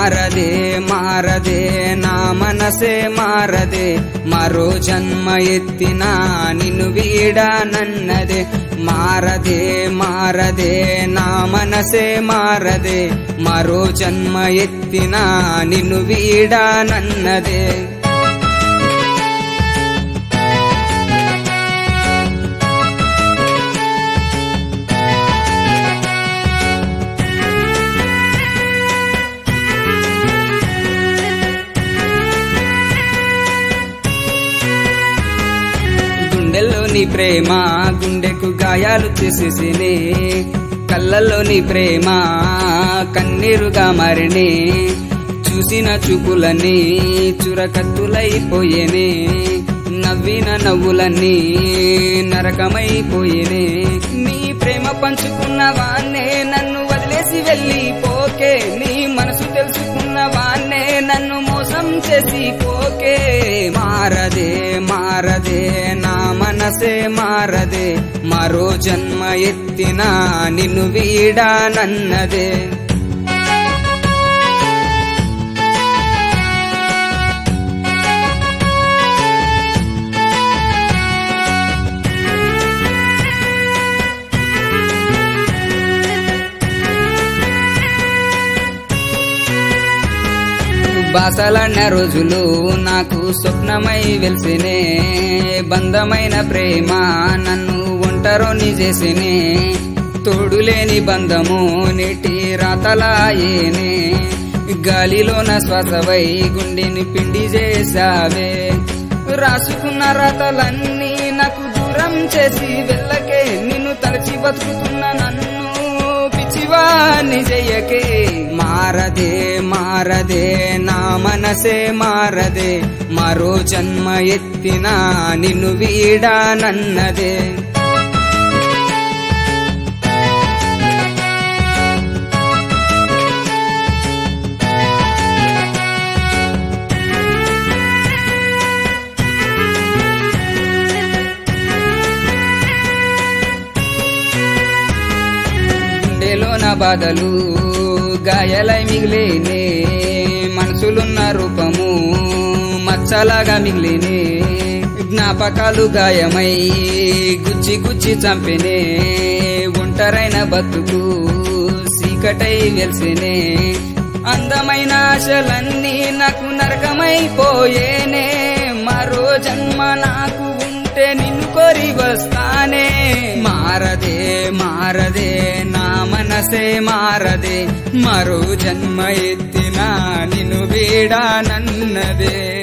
మారదే మారదే నా మనసే మారదే మరో జన్మ ఎత్తినా నిన్ను వీడానన్నదే మారదే మారదే నా మనసే మారదే మరో జన్మ ఎత్తినా నిన్ను వీడానన్నదే గుండెల్లోని ప్రేమ గుండెకు గాయాలు చేసేసినే కళ్ళల్లోని ప్రేమ కన్నీరుగా మారినే చూసిన చూపులన్నీ చురకత్తులైపోయేనే నవ్విన నవ్వులన్నీ నరకమైపోయేనే నీ ప్రేమ పంచుకున్న వాన్నే నన్ను వదిలేసి వెళ్ళి పోకే నీ మనసు తెలుసుకున్న వాన్నే నన్ను మోసం చేసి పోకే మారదే మారదే నా మనసే మారదే మరో జన్మ ఎత్తినా నిన్ను వీడానన్నదే బాసలన్న రోజులు నాకు స్వప్నమై వెలిసినే బంధమైన ప్రేమ నన్ను ఒంటరోని చేసినే తోడులేని బంధము నీటి రాతలాయేనే గాలిలోన శ్వాసవై గుండెని పిండి చేసావే రాసుకున్న రాతలన్నీ నాకు దూరం చేసి వెళ్ళకే నిన్ను తలచి బతుకుతున్న నన్ను పిచ్చివాణ్ణి చెయ్యకే మారదే మారదే నా మనసే మారదే మరో జన్మ ఎత్తినా నిన్ను వీడానన్నదే గుండెలోన బాధలు గాయాలై మిగిలేనే మనసులున్న రూపము మచ్చలాగా మిగిలినే జ్ఞాపకాలు గాయమై గుచ్చి గుచ్చి చంపినే ఒంటరైన బతుకు సీకటై వెలిసినే అందమైన ఆశలన్నీ నాకు నరకమైపోయేనే మరో జన్మ నాకు ఉంటే నిన్ను కోరి వస్తానే మారదే మారదే నా మనసే మారదే మరో జన్మ ఎత్తినా నిన్ను వీడానన్నదే